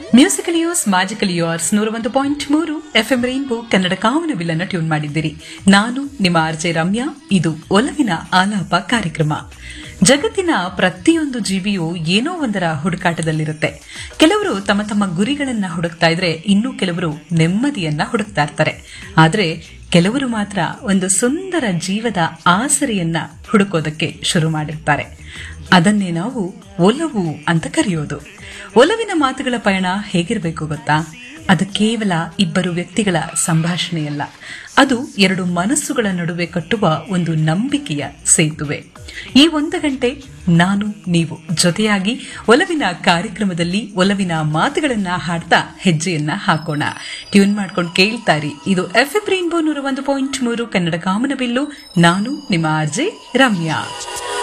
musical use magical yours ನೂರ ಒಂದು point ಮೂರು ಎಫ್ಎಂ ರೈನ್ಬೋ ಕನ್ನಡ ಕಾಮನಬಿಲ್ಲನ್ನ ಟ್ಯೂನ್ ಮಾಡಿದ್ದೀರಿ ನಾನು ನಿಮ್ಮ ಆರ್ಜೆ ರಮ್ಯಾ ಇದು ಒಲವಿನ ಆಲಾಪ ಕಾರ್ಯಕ್ರಮ ಜಗತ್ತಿನ ಪ್ರತಿಯೊಂದು ಜೀವಿಯು ಏನೋ ಒಂದರ ಹುಡುಕಾಟದಲ್ಲಿರುತ್ತೆ ಕೆಲವರು ತಮ್ಮ ತಮ್ಮ ಗುರಿಗಳನ್ನ ಹುಡುಕ್ತಾ ಇದ್ರೆ ಇನ್ನು ಕೆಲವರು ನೆಮ್ಮದಿಯನ್ನ ಹುಡುಕ್ತಾ ಇರ್ತಾರೆ ಆದ್ರೆ ಕೆಲವರು ಮಾತ್ರ ಒಂದು ಸುಂದರ ಜೀವದ ಆಸರೆಯನ್ನ ಹುಡುಕೋದಕ್ಕೆ ಶುರು ಮಾಡಿರ್ತಾರೆ ಅದನ್ನೇ ನಾವು ಒಲವು ಅಂತ ಕರೆಯೋದು ಒಲವಿನ ಮಾತುಗಳ ಪಯಣ ಹೇಗಿರಬೇಕು ಗೊತ್ತಾ ಅದು ಕೇವಲ ಇಬ್ಬರು ವ್ಯಕ್ತಿಗಳ ಸಂಭಾಷಣೆಯಲ್ಲ ಅದು ಎರಡು ಮನಸ್ಸುಗಳ ನಡುವೆ ಕಟ್ಟುವ ಒಂದು ನಂಬಿಕೆಯ ಸೇತುವೆ ಈ ಒಂದು ಗಂಟೆ ನಾನು ನೀವು ಜೊತೆಯಾಗಿ ಒಲವಿನ ಕಾರ್ಯಕ್ರಮದಲ್ಲಿ ಒಲವಿನ ಮಾತುಗಳನ್ನ ಹಾಡ್ತಾ ಹೆಜ್ಜೆಯನ್ನ ಹಾಕೋಣ ಟ್ಯೂನ್ ಮಾಡ್ಕೊಂಡು ಕೇಳ್ತಾರಿ ಇದು ಎಫ್ ಎಂ ರೈನ್ಬೋ ನೂರ ಒಂದು ಪಾಯಿಂಟ್ ಮೂರು ಕನ್ನಡ ಕಾಮನಬಿಲ್ಲು ನಾನು ನಿಮ್ಮ ಆರ್ಜೆ ರಮ್ಯಾ